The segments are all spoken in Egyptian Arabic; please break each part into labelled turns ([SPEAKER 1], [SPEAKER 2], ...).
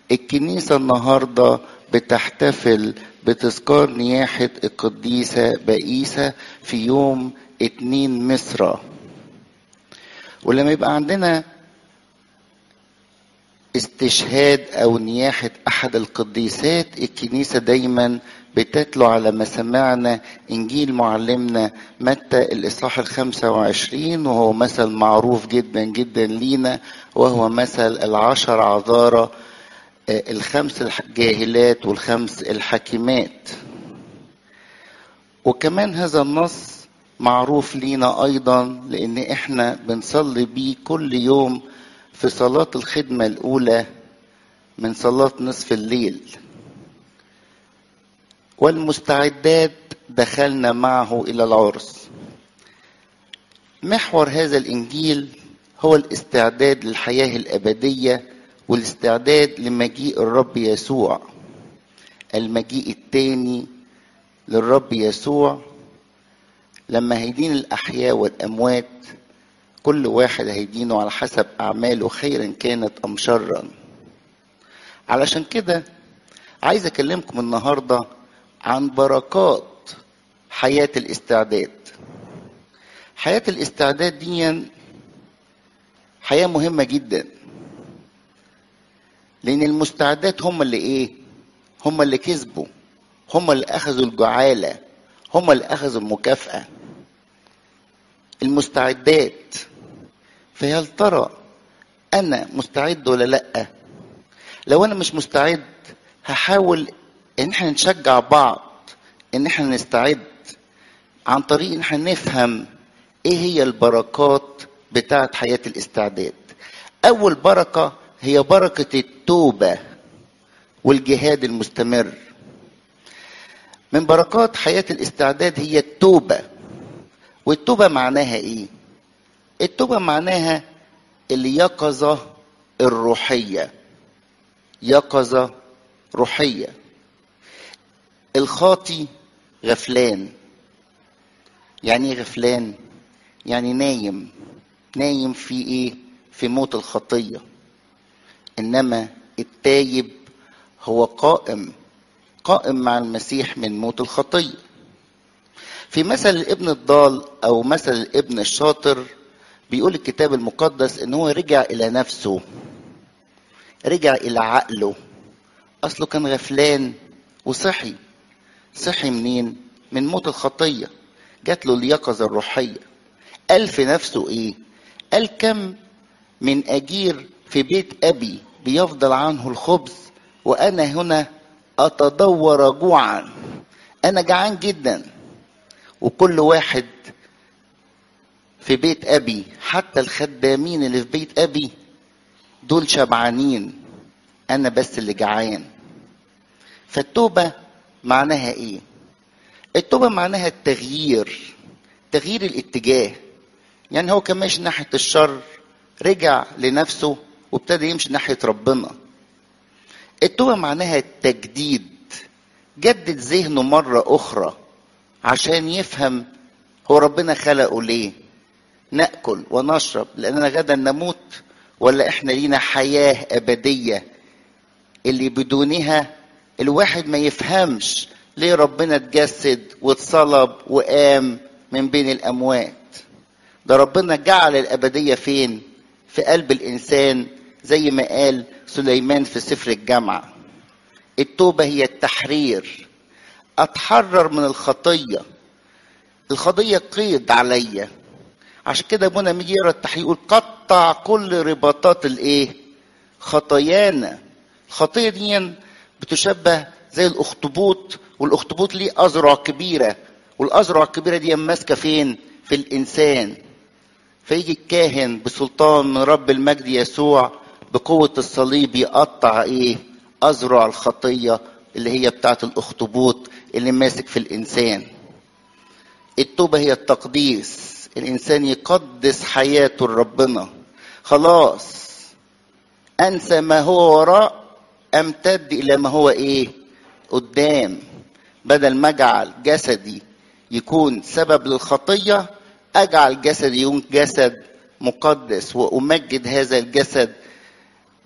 [SPEAKER 1] الكنيسة النهاردة بتحتفل بتذكار نياحة القديسة بائسة في يوم اتنين مصر ولما يبقى عندنا استشهاد او نياحة احد القديسات الكنيسة دايما بتتلو على مسامعنا انجيل معلمنا متى الاصحاح الخمسة وعشرين وهو مثل معروف جدا جدا لينا وهو مثل العشر عذارى الخمس الجاهلات والخمس الحكيمات وكمان هذا النص معروف لينا ايضا لان احنا بنصلي بيه كل يوم في صلاة الخدمة الأولى من صلاة نصف الليل والمستعدات دخلنا معه إلى العرس محور هذا الإنجيل هو الاستعداد للحياة الأبدية والاستعداد لمجيء الرب يسوع المجيء التاني للرب يسوع لما هيدين الأحياء والأموات كل واحد هيدينه على حسب أعماله خيرا كانت أم شرا علشان كده عايز أكلمكم النهاردة عن بركات حياة الاستعداد حياة الاستعداد دي حياة مهمة جدا لأن المستعدات هم اللي إيه؟ هم اللي كسبوا هم اللي أخذوا الجعالة هم اللي أخذوا المكافأة المستعدات فهل ترى انا مستعد ولا لا لو انا مش مستعد هحاول ان احنا نشجع بعض ان احنا نستعد عن طريق ان احنا نفهم ايه هي البركات بتاعه حياه الاستعداد اول بركه هي بركه التوبه والجهاد المستمر من بركات حياه الاستعداد هي التوبه والتوبة معناها ايه؟ التوبة معناها اليقظة الروحية يقظة روحية الخاطي غفلان يعني ايه غفلان؟ يعني نايم نايم في ايه؟ في موت الخطية انما التايب هو قائم قائم مع المسيح من موت الخطيه في مثل الابن الضال او مثل الابن الشاطر بيقول الكتاب المقدس ان هو رجع الى نفسه رجع الى عقله اصله كان غفلان وصحي صحي منين من موت الخطيه جات له اليقظه الروحيه قال في نفسه ايه قال كم من اجير في بيت ابي بيفضل عنه الخبز وانا هنا اتدور جوعا انا جعان جدا وكل واحد في بيت ابي حتى الخدامين اللي في بيت ابي دول شبعانين انا بس اللي جعان فالتوبه معناها ايه التوبه معناها التغيير تغيير الاتجاه يعني هو كان ماشي ناحيه الشر رجع لنفسه وابتدى يمشي ناحيه ربنا التوبه معناها التجديد جدد ذهنه مره اخرى عشان يفهم هو ربنا خلقه ليه ناكل ونشرب لاننا غدا نموت ولا احنا لينا حياه ابديه اللي بدونها الواحد ما يفهمش ليه ربنا اتجسد واتصلب وقام من بين الاموات ده ربنا جعل الابديه فين في قلب الانسان زي ما قال سليمان في سفر الجامعه التوبه هي التحرير اتحرر من الخطيه الخطيه قيد عليا عشان كده ابونا لما يجي يقرا التحرير يقول قطع كل رباطات الايه خطايانا الخطيه دي بتشبه زي الاخطبوط والاخطبوط ليه اذرع كبيره والاذرع الكبيره دي ماسكه فين في الانسان فيجي الكاهن بسلطان من رب المجد يسوع بقوه الصليب يقطع ايه اذرع الخطيه اللي هي بتاعه الاخطبوط اللي ماسك في الانسان التوبه هي التقديس الانسان يقدس حياته لربنا خلاص انسى ما هو وراء امتد الى ما هو ايه قدام بدل ما اجعل جسدي يكون سبب للخطيه اجعل جسدي يكون جسد مقدس وامجد هذا الجسد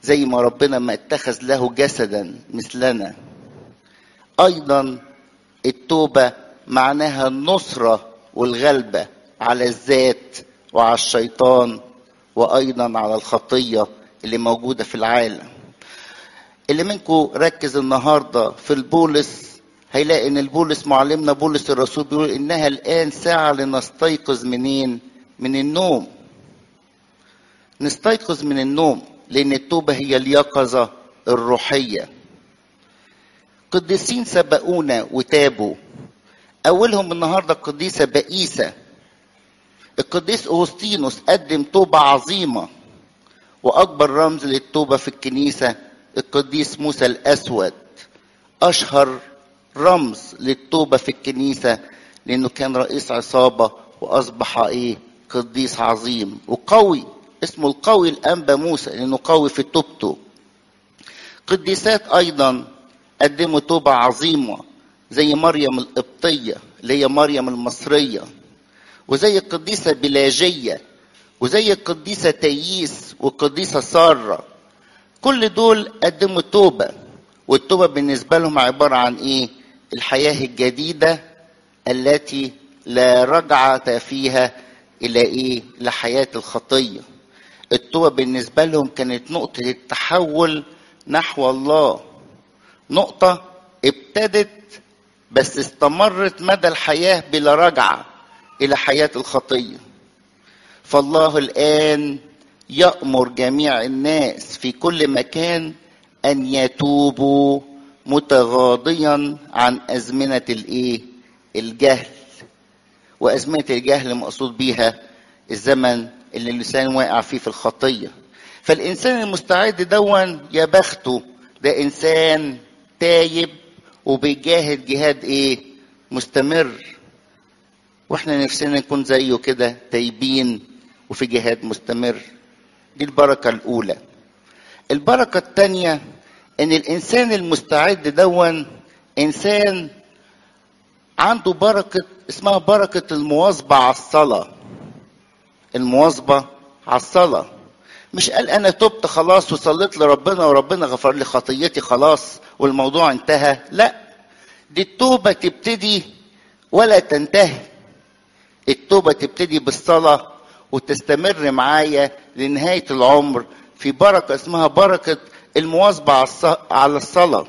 [SPEAKER 1] زي ما ربنا ما اتخذ له جسدا مثلنا ايضا التوبه معناها النصره والغلبه على الذات وعلى الشيطان وايضا على الخطيه اللي موجوده في العالم اللي منكم ركز النهارده في البولس هيلاقي ان البولس معلمنا بولس الرسول بيقول انها الان ساعه لنستيقظ منين من النوم نستيقظ من النوم لان التوبه هي اليقظه الروحيه قديسين سبقونا وتابوا اولهم النهارده القديسه بئيسه القديس اغسطينوس قدم توبه عظيمه واكبر رمز للتوبه في الكنيسه القديس موسى الاسود اشهر رمز للتوبه في الكنيسه لانه كان رئيس عصابه واصبح ايه قديس عظيم وقوي اسمه القوي الانبا موسى لانه قوي في توبته قديسات ايضا قدموا توبه عظيمه زي مريم القبطيه اللي هي مريم المصريه وزي القديسه بلاجيه وزي القديسه تييس والقديسه ساره كل دول قدموا توبه والتوبه بالنسبه لهم عباره عن ايه الحياه الجديده التي لا رجعه فيها الى ايه لحياه الخطيه التوبه بالنسبه لهم كانت نقطه التحول نحو الله نقطه ابتدت بس استمرت مدى الحياه بلا رجعه الى حياه الخطيه فالله الان يامر جميع الناس في كل مكان ان يتوبوا متغاضيا عن ازمنه الايه الجهل وازمنه الجهل مقصود بيها الزمن اللي الانسان واقع فيه في الخطيه فالانسان المستعد دون يا بخته ده انسان تايب وبيجاهد جهاد ايه مستمر واحنا نفسنا نكون زيه كده تايبين وفي جهاد مستمر دي البركه الاولى البركه الثانيه ان الانسان المستعد دون انسان عنده بركه اسمها بركه المواظبه على الصلاه المواظبه على الصلاه مش قال انا تبت خلاص وصليت لربنا وربنا غفر لي خطيتي خلاص والموضوع انتهى لا دي التوبه تبتدي ولا تنتهي التوبه تبتدي بالصلاه وتستمر معايا لنهايه العمر في بركه اسمها بركه المواظبه على الصلاه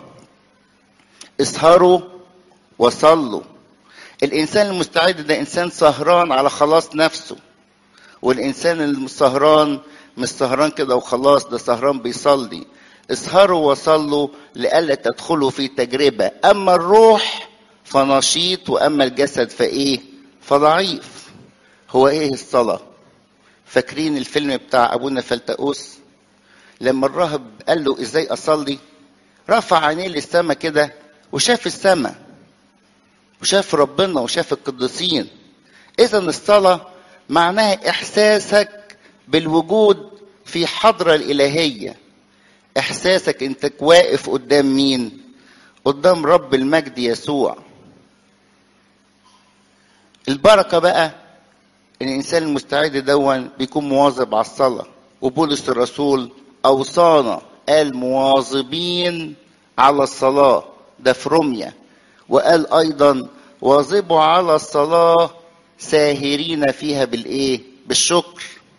[SPEAKER 1] اسهروا وصلوا الانسان المستعد ده انسان سهران على خلاص نفسه والانسان السهران مش سهران كده وخلاص ده سهران بيصلي اسهروا وصلوا لئلا تدخلوا في تجربة أما الروح فنشيط وأما الجسد فإيه فضعيف هو إيه الصلاة فاكرين الفيلم بتاع أبونا فلتقوس لما الراهب قال له إزاي أصلي رفع عينيه للسما كده وشاف السما وشاف ربنا وشاف القديسين إذا الصلاة معناها إحساسك بالوجود في حضرة الإلهية إحساسك أنت واقف قدام مين قدام رب المجد يسوع البركة بقى إن الإنسان المستعد دون بيكون مواظب على الصلاة وبولس الرسول أوصانا قال مواظبين على الصلاة ده في روميا وقال أيضا واظبوا على الصلاة ساهرين فيها بالإيه بالشكر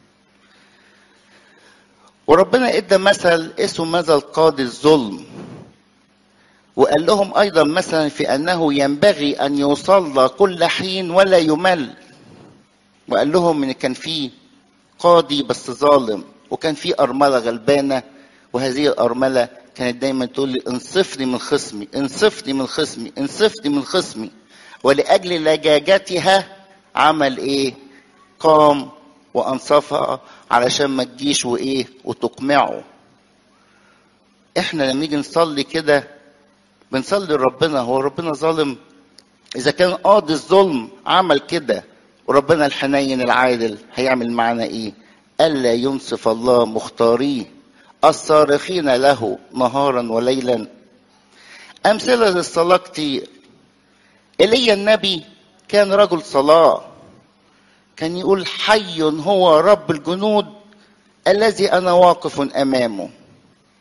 [SPEAKER 1] وربنا ادى مثل اسمه مثل قاضي الظلم وقال لهم ايضا مثلا في انه ينبغي ان يصلى كل حين ولا يمل وقال لهم ان كان في قاضي بس ظالم وكان في ارمله غلبانه وهذه الارمله كانت دايما تقول لي انصفني من خصمي انصفني من خصمي انصفني من خصمي ولاجل لجاجتها عمل ايه قام وانصفها علشان ما تجيش وايه وتقمعه احنا لما نيجي نصلي كده بنصلي لربنا هو ربنا ظالم اذا كان قاضي الظلم عمل كده وربنا الحنين العادل هيعمل معنا ايه الا ينصف الله مختاريه الصارخين له نهارا وليلا امثله للصلاه كتير ايليا النبي كان رجل صلاه كان يقول حي هو رب الجنود الذي انا واقف امامه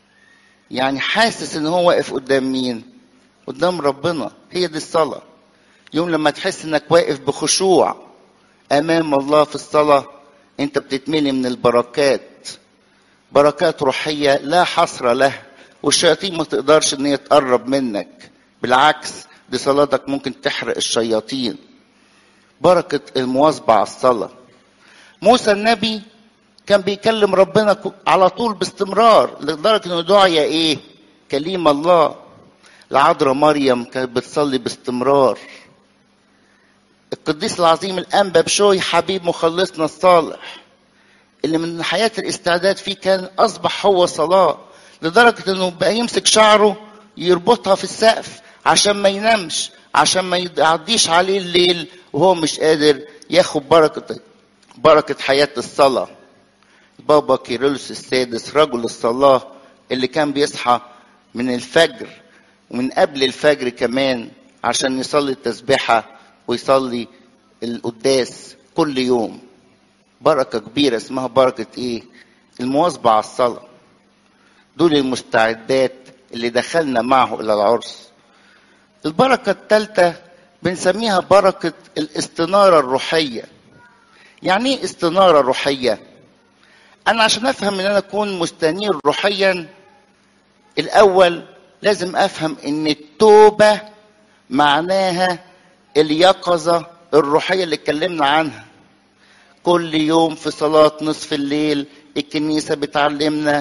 [SPEAKER 1] يعني حاسس ان هو واقف قدام مين قدام ربنا هي دي الصلاة يوم لما تحس انك واقف بخشوع امام الله في الصلاة انت بتتملي من البركات بركات روحية لا حصر لها والشياطين ما تقدرش ان هي تقرب منك بالعكس دي صلاتك ممكن تحرق الشياطين بركة المواظبة على الصلاة موسى النبي كان بيكلم ربنا على طول باستمرار لدرجة انه دعي ايه كليم الله العذراء مريم كانت بتصلي باستمرار القديس العظيم الانبا بشوي حبيب مخلصنا الصالح اللي من حياة الاستعداد فيه كان اصبح هو صلاة لدرجة انه بقى يمسك شعره يربطها في السقف عشان ما ينامش عشان ما يعديش عليه الليل وهو مش قادر ياخد بركة بركة حياة الصلاة بابا كيرلس السادس رجل الصلاة اللي كان بيصحى من الفجر ومن قبل الفجر كمان عشان يصلي التسبيحة ويصلي القداس كل يوم بركة كبيرة اسمها بركة ايه المواظبة على الصلاة دول المستعدات اللي دخلنا معه الى العرس البركة الثالثة بنسميها بركة الاستنارة الروحية يعني ايه استنارة روحية انا عشان افهم ان انا اكون مستنير روحيا الاول لازم افهم ان التوبة معناها اليقظة الروحية اللي اتكلمنا عنها كل يوم في صلاة نصف الليل الكنيسة بتعلمنا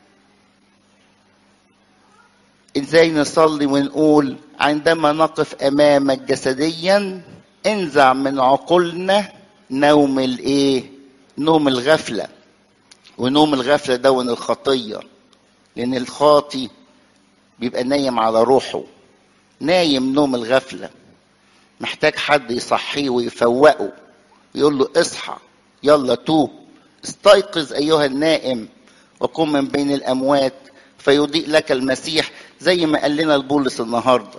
[SPEAKER 1] ازاي نصلي ونقول عندما نقف امامك جسديا انزع من عقولنا نوم الايه نوم الغفله ونوم الغفله دون الخطيه لان الخاطي بيبقى نايم على روحه نايم نوم الغفله محتاج حد يصحيه ويفوقه يقول له اصحى يلا توب استيقظ ايها النائم وقم من بين الاموات فيضيء لك المسيح زي ما قال لنا البولس النهارده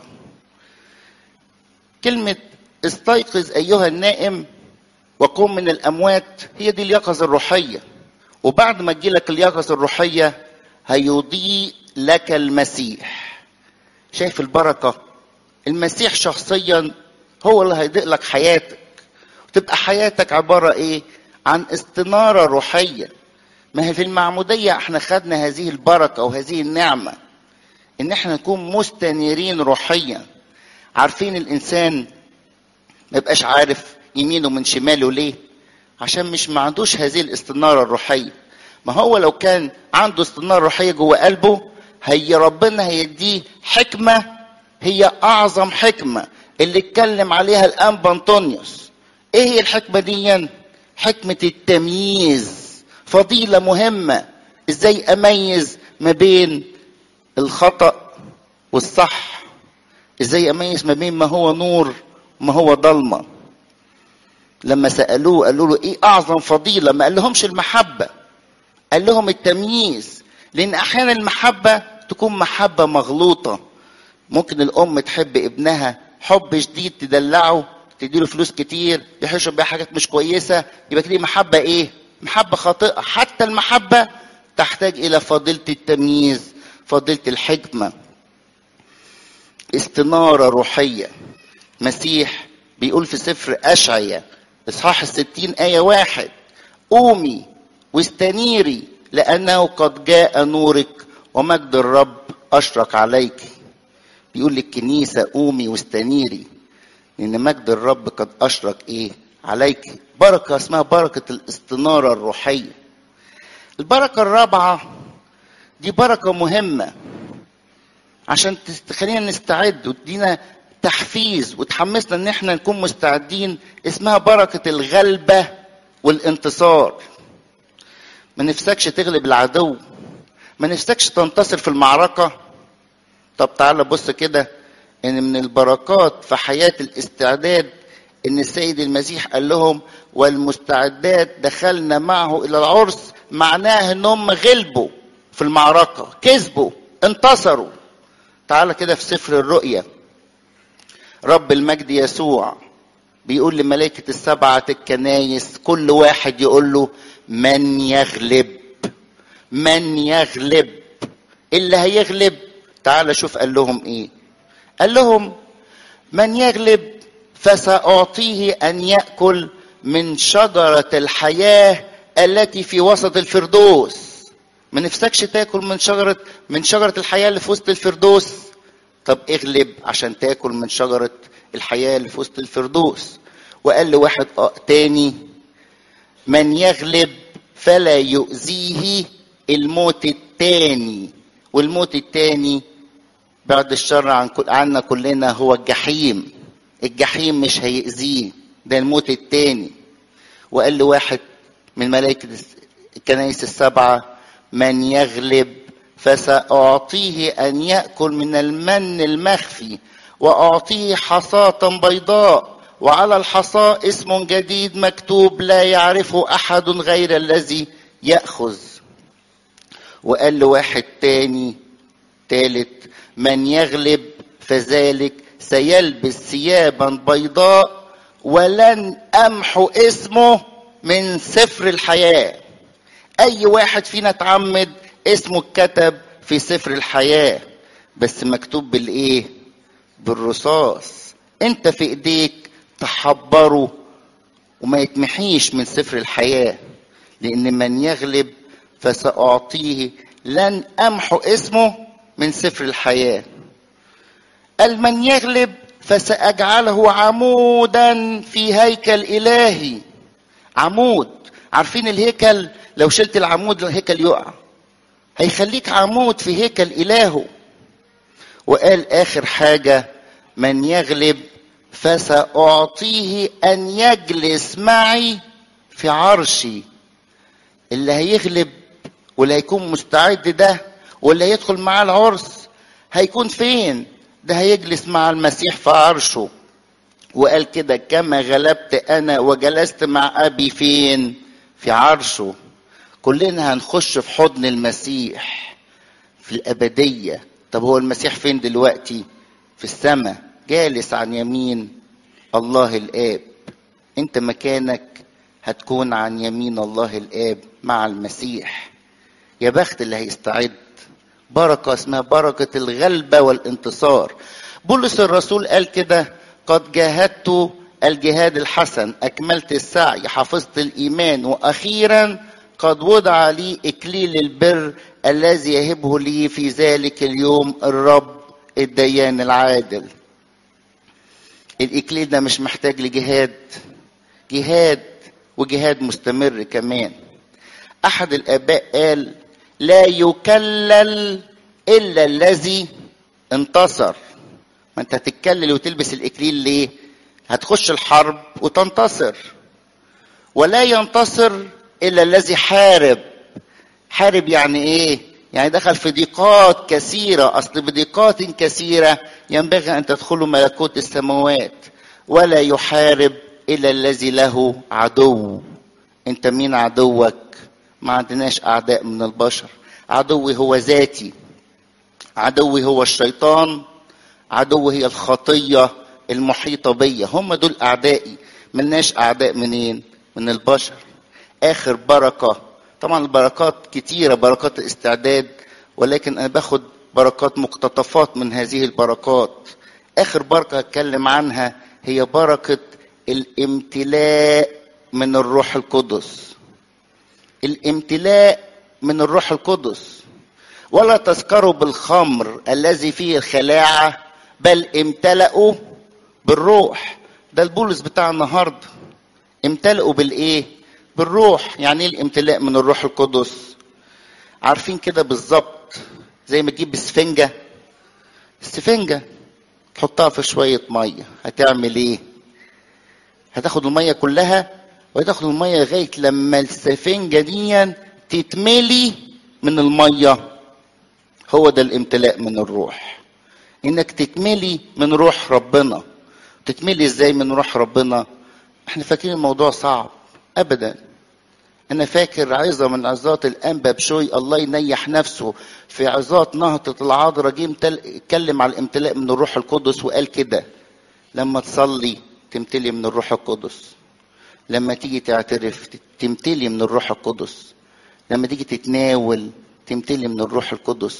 [SPEAKER 1] كلمة استيقظ أيها النائم وقم من الأموات هي دي اليقظة الروحية وبعد ما تجيلك اليقظة الروحية هيضيء لك المسيح شايف البركة المسيح شخصيا هو اللي هيضيء لك حياتك وتبقى حياتك عبارة ايه عن استنارة روحية ما هي في المعمودية احنا خدنا هذه البركة وهذه النعمة ان احنا نكون مستنيرين روحيا عارفين الانسان ما يبقاش عارف يمينه من شماله ليه عشان مش ما عندوش هذه الاستنارة الروحية ما هو لو كان عنده استنارة روحية جوه قلبه هي ربنا هيديه حكمة هي أعظم حكمة اللي اتكلم عليها الأنبا أنطونيوس إيه هي الحكمة دي؟ حكمة التمييز فضيلة مهمة إزاي أميز ما بين الخطأ والصح إزاي أميز ما بين ما هو نور وما هو ضلمة لما سألوه قالوا له إيه أعظم فضيلة ما قال لهمش المحبة قال لهم التمييز لأن أحيانا المحبة تكون محبة مغلوطة ممكن الأم تحب ابنها حب شديد تدلعه تديله فلوس كتير يحشوا بيها حاجات مش كويسة يبقى كده محبة إيه؟ محبة خاطئة حتى المحبة تحتاج إلى فضيلة التمييز فضيلة الحكمة استنارة روحية مسيح بيقول في سفر أشعية إصحاح الستين آية واحد قومي واستنيري لأنه قد جاء نورك ومجد الرب أشرق عليك بيقول للكنيسة قومي واستنيري لأن مجد الرب قد أشرق إيه عليك بركة اسمها بركة الاستنارة الروحية البركة الرابعة دي بركة مهمة عشان تخلينا نستعد وتدينا تحفيز وتحمسنا ان احنا نكون مستعدين اسمها بركة الغلبة والانتصار ما نفسكش تغلب العدو ما نفسكش تنتصر في المعركة طب تعالى بص كده ان من البركات في حياة الاستعداد ان السيد المسيح قال لهم والمستعدات دخلنا معه الى العرس معناه انهم غلبوا في المعركة كسبوا انتصروا تعالى كده في سفر الرؤيا رب المجد يسوع بيقول لملائكة السبعة الكنايس كل واحد يقول له من يغلب من يغلب اللي هيغلب تعال شوف قال لهم ايه قال لهم من يغلب فسأعطيه أن يأكل من شجرة الحياة التي في وسط الفردوس ما نفسكش تاكل من شجرة من شجرة الحياة اللي في وسط الفردوس طب اغلب عشان تاكل من شجرة الحياة اللي في وسط الفردوس وقال لواحد تاني من يغلب فلا يؤذيه الموت التاني والموت التاني بعد الشر عن كل عنا كلنا هو الجحيم الجحيم مش هيأذيه ده الموت التاني وقال لواحد من ملائكة الكنائس السبعة من يغلب فسأعطيه أن يأكل من المن المخفي وأعطيه حصاة بيضاء وعلى الحصاة اسم جديد مكتوب لا يعرفه أحد غير الذي يأخذ وقال لواحد تاني تالت من يغلب فذلك سيلبس ثيابا بيضاء ولن امحو اسمه من سفر الحياه اي واحد فينا اتعمد اسمه اتكتب في سفر الحياه بس مكتوب بالايه بالرصاص انت في ايديك تحبره وما يتمحيش من سفر الحياه لان من يغلب فساعطيه لن امحو اسمه من سفر الحياه قال من يغلب فساجعله عمودا في هيكل الهي عمود عارفين الهيكل لو شلت العمود الهيكل يقع هيخليك عمود في هيكل الهه وقال اخر حاجه من يغلب فساعطيه ان يجلس معي في عرشي اللي هيغلب واللي هيكون مستعد ده واللي هيدخل معاه العرس هيكون فين ده هيجلس مع المسيح في عرشه وقال كده كما غلبت انا وجلست مع ابي فين في عرشه كلنا هنخش في حضن المسيح في الابديه طب هو المسيح فين دلوقتي في السماء جالس عن يمين الله الاب انت مكانك هتكون عن يمين الله الاب مع المسيح يا بخت اللي هيستعد بركه اسمها بركه الغلبه والانتصار بولس الرسول قال كده قد جاهدت الجهاد الحسن اكملت السعي حفظت الايمان واخيرا قد وضع لي اكليل البر الذي يهبه لي في ذلك اليوم الرب الديان العادل الاكليل ده مش محتاج لجهاد جهاد وجهاد مستمر كمان احد الاباء قال لا يكلل الا الذي انتصر ما انت هتتكلل وتلبس الاكليل ليه هتخش الحرب وتنتصر ولا ينتصر الا الذي حارب حارب يعني ايه يعني دخل في ضيقات كثيرة أصل بضيقات كثيرة ينبغي أن تدخلوا ملكوت السماوات ولا يحارب إلا الذي له عدو أنت مين عدوك ما عندناش أعداء من البشر عدوي هو ذاتي عدوي هو الشيطان عدوي هي الخطية المحيطة بيا هم دول أعدائي ملناش أعداء منين من البشر آخر بركة طبعا البركات كتيرة بركات الاستعداد ولكن أنا باخد بركات مقتطفات من هذه البركات آخر بركة أتكلم عنها هي بركة الامتلاء من الروح القدس الامتلاء من الروح القدس ولا تسكروا بالخمر الذي فيه الخلاعة بل امتلأوا بالروح ده البولس بتاع النهارده امتلأوا بالايه بالروح يعني ايه الامتلاء من الروح القدس عارفين كده بالظبط زي ما تجيب اسفنجة السفنجة تحطها في شوية مية هتعمل ايه هتاخد المية كلها وهتاخد المية لغاية لما السفنجة دي تتملي من المية هو ده الامتلاء من الروح انك تتملي من روح ربنا تتملي ازاي من روح ربنا احنا فاكرين الموضوع صعب ابدا انا فاكر عظه من عظات الانبا بشوي الله ينيح نفسه في عظات نهضه العذراء جه اتكلم على الامتلاء من الروح القدس وقال كده لما تصلي تمتلي من الروح القدس لما تيجي تعترف تمتلي من الروح القدس لما تيجي تتناول تمتلي من الروح القدس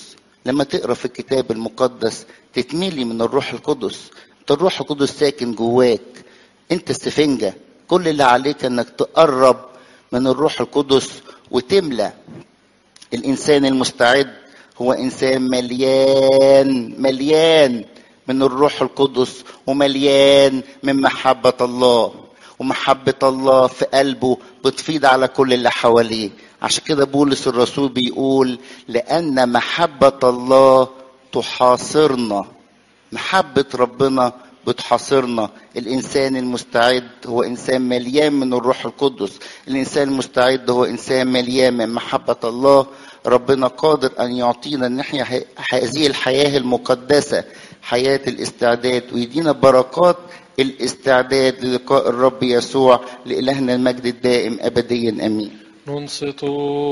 [SPEAKER 1] لما تقرا في الكتاب المقدس تتميلي من الروح القدس انت الروح القدس ساكن جواك انت السفنجة كل اللي عليك انك تقرب من الروح القدس وتملى الانسان المستعد هو انسان مليان مليان من الروح القدس ومليان من محبة الله ومحبة الله في قلبه بتفيض على كل اللي حواليه عشان كده بولس الرسول بيقول لأن محبة الله تحاصرنا محبة ربنا بتحاصرنا الإنسان المستعد هو إنسان مليان من الروح القدس الإنسان المستعد هو إنسان مليان من محبة الله ربنا قادر أن يعطينا أن احنا هذه الحياة المقدسة حياة الاستعداد ويدينا بركات الاستعداد للقاء الرب يسوع لإلهنا المجد الدائم أبديا أمين
[SPEAKER 2] ننصت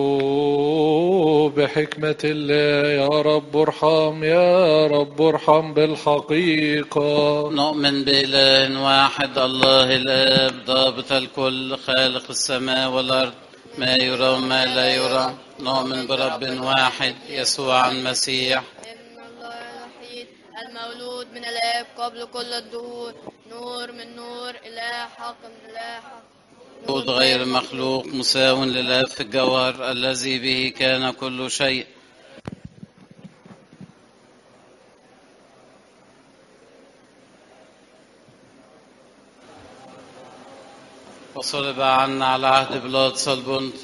[SPEAKER 2] بحكمة الله يا رب ارحم يا رب ارحم بالحقيقة
[SPEAKER 3] نؤمن بإله واحد الله الآب ضابط الكل خالق السماء والأرض ما يرى وما لا يرى نؤمن برب واحد يسوع المسيح
[SPEAKER 4] ابن الله الوحيد المولود من الآب قبل كل الدهور نور من نور إله حق من إله حق
[SPEAKER 3] وجود غير مخلوق مساو للآب في الجوهر الذي به كان كل شيء وصلب عنا على عهد بلاد صلبون